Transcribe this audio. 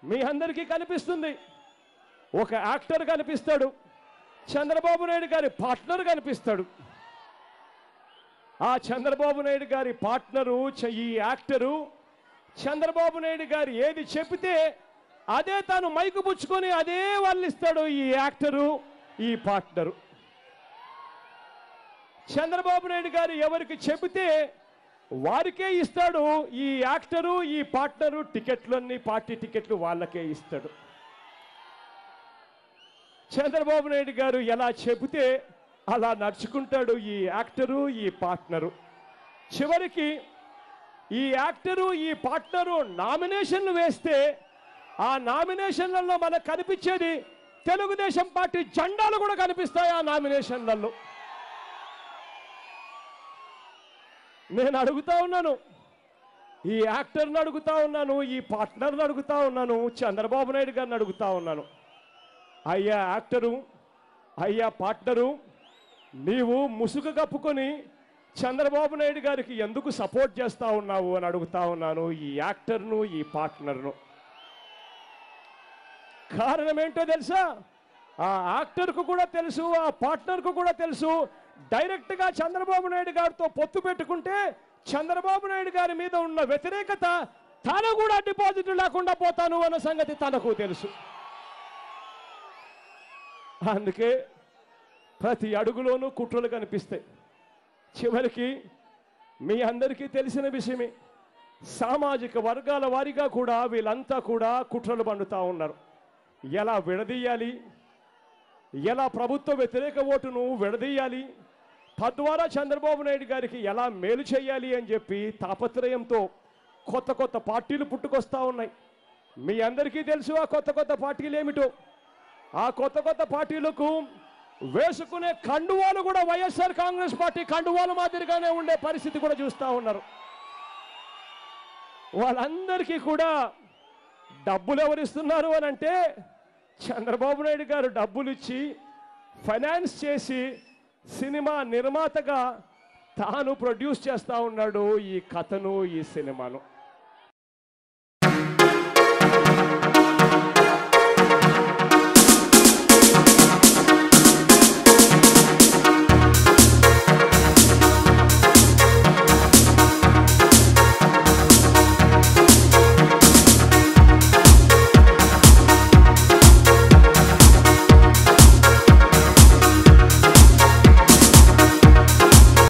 మీ అందరికీ కనిపిస్తుంది ఒక యాక్టర్ కనిపిస్తాడు చంద్రబాబు నాయుడు గారి పార్ట్నర్ కనిపిస్తాడు ఆ చంద్రబాబు నాయుడు గారి పార్ట్నరు చ- ఈ యాక్టరు చంద్రబాబు నాయుడు గారు ఏది చెబితే అదే తాను మైకు పుచ్చుకొని అదే వాళ్ళిస్తాడు ఈ యాక్టరు ఈ పార్ట్నరు చంద్రబాబు నాయుడు గారు ఎవరికి చెబితే వారికే ఇస్తాడు ఈ యాక్టరు ఈ పార్ట్నరు టికెట్లన్నీ పార్టీ టికెట్లు వాళ్ళకే ఇస్తాడు చంద్రబాబు నాయుడు గారు ఎలా చెబితే అలా నడుచుకుంటాడు ఈ యాక్టరు ఈ పార్ట్నరు చివరికి ఈ యాక్టరు ఈ పార్ట్నరు నామినేషన్లు వేస్తే ఆ నామినేషన్లలో మనకు కనిపించేది తెలుగుదేశం పార్టీ జెండాలు కూడా కనిపిస్తాయి ఆ నామినేషన్లలో నేను అడుగుతా ఉన్నాను ఈ యాక్టర్ని అడుగుతా ఉన్నాను ఈ పార్ట్నర్ని అడుగుతా ఉన్నాను చంద్రబాబు నాయుడు గారిని అడుగుతా ఉన్నాను అయ్యా యాక్టరు అయ్యా పార్ట్నరు నీవు ముసుగు కప్పుకొని చంద్రబాబు నాయుడు గారికి ఎందుకు సపోర్ట్ చేస్తా ఉన్నావు అని అడుగుతా ఉన్నాను ఈ యాక్టర్ను ఈ పార్ట్నర్ను కారణం ఏంటో తెలుసా ఆ యాక్టర్కు కూడా తెలుసు ఆ పార్ట్నర్కు కూడా తెలుసు డైరెక్ట్గా చంద్రబాబు నాయుడు గారితో పొత్తు పెట్టుకుంటే చంద్రబాబు నాయుడు గారి మీద ఉన్న వ్యతిరేకత తను కూడా డిపాజిట్ లేకుండా పోతాను అన్న సంగతి తనకు తెలుసు అందుకే ప్రతి అడుగులోనూ కుట్రలు కనిపిస్తాయి చివరికి మీ అందరికీ తెలిసిన విషయమే సామాజిక వర్గాల వారిగా కూడా వీళ్ళంతా కూడా కుట్రలు పండుతా ఉన్నారు ఎలా విడదీయాలి ఎలా ప్రభుత్వ వ్యతిరేక ఓటును విడదీయాలి తద్వారా చంద్రబాబు నాయుడు గారికి ఎలా మేలు చేయాలి అని చెప్పి తాపత్రయంతో కొత్త కొత్త పార్టీలు పుట్టుకొస్తా ఉన్నాయి మీ అందరికీ తెలుసు ఆ కొత్త కొత్త పార్టీలు ఏమిటో ఆ కొత్త కొత్త పార్టీలకు వేసుకునే కండువాలు కూడా వైఎస్ఆర్ కాంగ్రెస్ పార్టీ కండువాల మాదిరిగానే ఉండే పరిస్థితి కూడా చూస్తా ఉన్నారు వాళ్ళందరికీ కూడా డబ్బులు ఎవరిస్తున్నారు అని అంటే చంద్రబాబు నాయుడు గారు డబ్బులు ఇచ్చి ఫైనాన్స్ చేసి సినిమా నిర్మాతగా తాను ప్రొడ్యూస్ చేస్తా ఉన్నాడు ఈ కథను ఈ సినిమాను